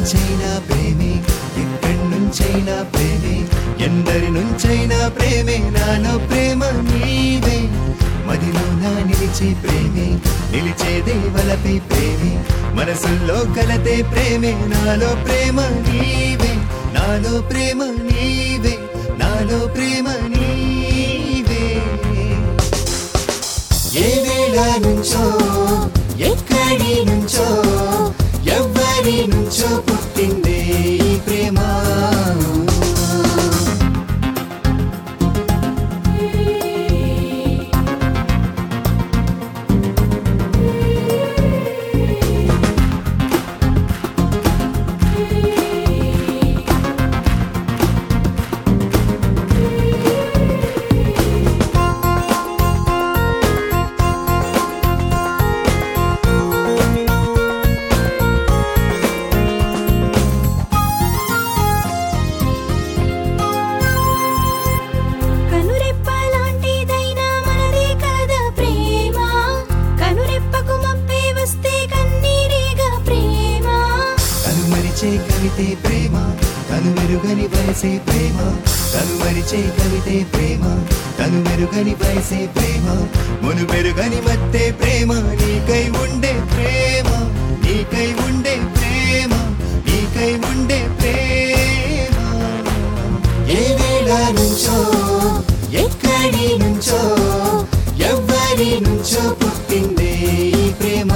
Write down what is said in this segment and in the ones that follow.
నుంచైనా ప్రేమే ఎక్కడి నుంచైనా ప్రేమే ఎందరి నుంచైనా ప్రేమే నాలో ప్రేమ నీవే మదిలో నా నిలిచే ప్రేమే నిలిచే దేవలపై ప్రేమే మనసుల్లో కలతే ప్రేమే నాలో ప్రేమ నీవే నాలో ప్రేమ నీవే నాలో ప్రేమ నీవే ఏ వేళ నుంచో ఎక్కడి నుంచో ఎవ్వరి నుంచో పుట్టిందే ఈ ప్రేమ కనురెప్పలాంటిదైనా మనదే కదా ప్రేమ కనురెప్పకు మప్పే వస్తే కన్నీరేగా ప్రేమ కనుమరిచే కవితే ప్రేమ కనుమెరుగని వయసే ప్రేమ కనుమరిచే కవితే ప్రేమ కనుమెరుగని వయసే ప్రేమ మునుమెరుగని మత్తే ప్రేమ నీకై ఉండే ప్రేమ నీకై ఉండే ప్రేమ నీకై ఉండే ప్రేమ ఏ వేళ నుంచో ఎక్కడి నుంచో ఎవ్వరి నుంచో పుట్టిందే ఈ ప్రేమ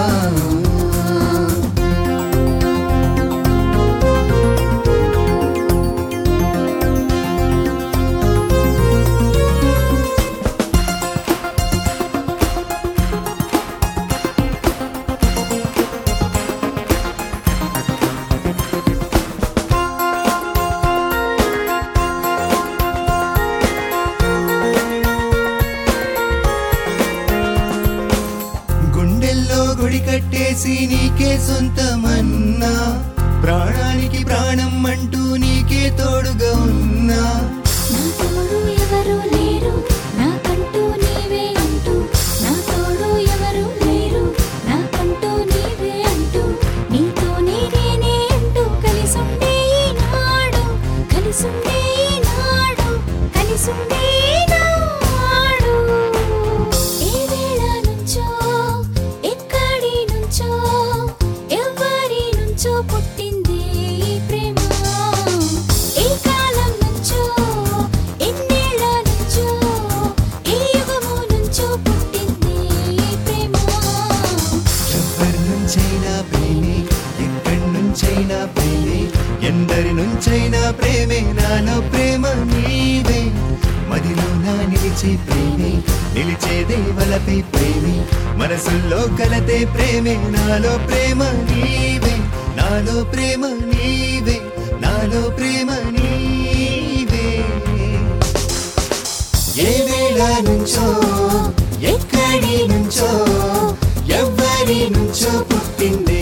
గుండెల్లో గుడి కట్టేసి నీకే సొంతమన్నా ప్రాణానికి ప్రాణం అంటూ నీకే తోడుగా ఉన్నా నా తోడు ఎవరు లేరు నాకంటూ నీవే అంటూ నా తోడు ఎవరు లేరు నాకంటూ నీవే అంటూ నీతోనే నేనే అంటూ కలిసుండే ఈనాడు కలిసుండే ఈనాడు కలిసుండే ఈనాడు ఏ వేళ నుంచో ఎక్కడి నుంచో ఎవరి నుంచో పుట్టింది ఈ ప్రేమ ఏ కాలం నుంచో ఎన్నేళ్ల నుంచో ఏ యుగము నుంచో పుట్టింది ఈ ప్రేమ ఎవ్వరి నుంచైనా ప్రేమే ఎక్కడి నుంచైనా ప్రేమే ఎందరి నుంచైనా ప్రేమే నాలో ప్రేమ నీవే మదిలో నా నిలిచే ప్రేమే నిలిచే దేవలపై ప్రేమే మనసుల్లో కలతే ప్రేమే నాలో ప్రేమ నీవే నాలో ప్రేమ నీవే నాలో ప్రేమ నీవే ఏ వేళ నుంచో ఎక్కడి నుంచో ఎవ్వరి నుంచో పుట్టిందే